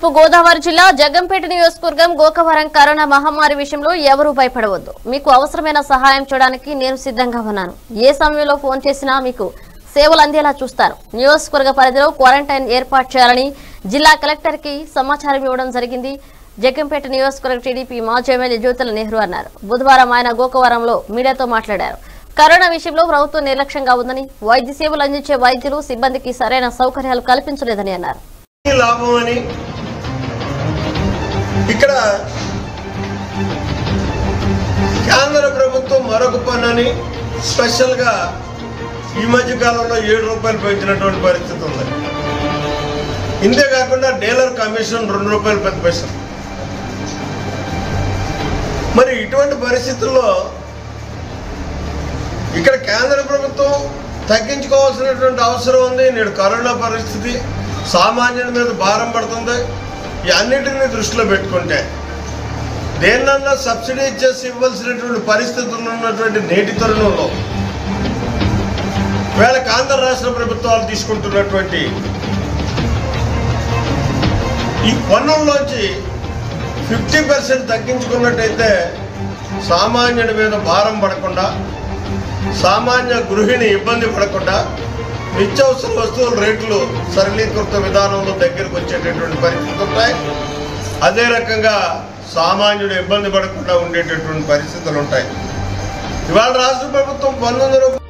తూర్పు గోదావరి జిల్లా జగంపేట నియోజకవర్గం గోకవరం కరోనా మహమ్మారి విషయంలో ఎవరూ భయపడవద్దు మీకు అవసరమైన సహాయం చేయడానికి నేను సిద్ధంగా ఉన్నాను ఏ సమయంలో ఫోన్ చేసినా మీకు సేవలు అందేలా చూస్తాను నియోజకవర్గ పరిధిలో క్వారంటైన్ ఏర్పాటు చేయాలని జిల్లా కలెక్టర్ కి సమాచారం ఇవ్వడం జరిగింది జగంపేట నియోజకవర్గ టీడీపీ మాజీ ఎమ్మెల్యే జ్యోతుల నెహ్రూ అన్నారు బుధవారం ఆయన గోకవరంలో మీడియాతో మాట్లాడారు కరోనా విషయంలో ప్రభుత్వం నిర్లక్ష్యంగా ఉందని వైద్య సేవలు అందించే వైద్యులు సిబ్బందికి సరైన సౌకర్యాలు కల్పించలేదని అన్నారు ఈ లాభం అని ఇక్కడ కేంద్ర ప్రభుత్వం మరొక పన్ను అని స్పెషల్గా ఈ మధ్య కాలంలో ఏడు రూపాయలు పెంచినటువంటి పరిస్థితి ఉంది ఇంతే కాకుండా డీలర్ కమిషన్ రెండు రూపాయలు పది పైసలు మరి ఇటువంటి పరిస్థితుల్లో ఇక్కడ కేంద్ర ప్రభుత్వం తగ్గించుకోవాల్సినటువంటి అవసరం ఉంది నేడు కరోనా పరిస్థితి సామాన్యుడి మీద భారం పడుతుంది ఈ అన్నిటిని దృష్టిలో పెట్టుకుంటే దేన్నన్నా సబ్సిడీ ఇచ్చేసి ఇవ్వాల్సినటువంటి పరిస్థితులు ఉన్నటువంటి నేటి తరుణంలో వేళ ఆంధ్ర రాష్ట్ర ప్రభుత్వాలు తీసుకుంటున్నటువంటి ఈ పన్నుల్లోంచి ఫిఫ్టీ పర్సెంట్ తగ్గించుకున్నట్టయితే సామాన్యుడి మీద భారం పడకుండా సామాన్య గృహిణి ఇబ్బంది పడకుండా నిత్యావసర వస్తువుల రేట్లు సరళీకృత విధానంలో దగ్గరకు వచ్చేటటువంటి పరిస్థితులు ఉంటాయి అదే రకంగా సామాన్యుడు ఇబ్బంది పడకుండా ఉండేటటువంటి పరిస్థితులు ఉంటాయి ఇవాళ రాష్ట్ర ప్రభుత్వం పంతొమ్మిది రూపాయలు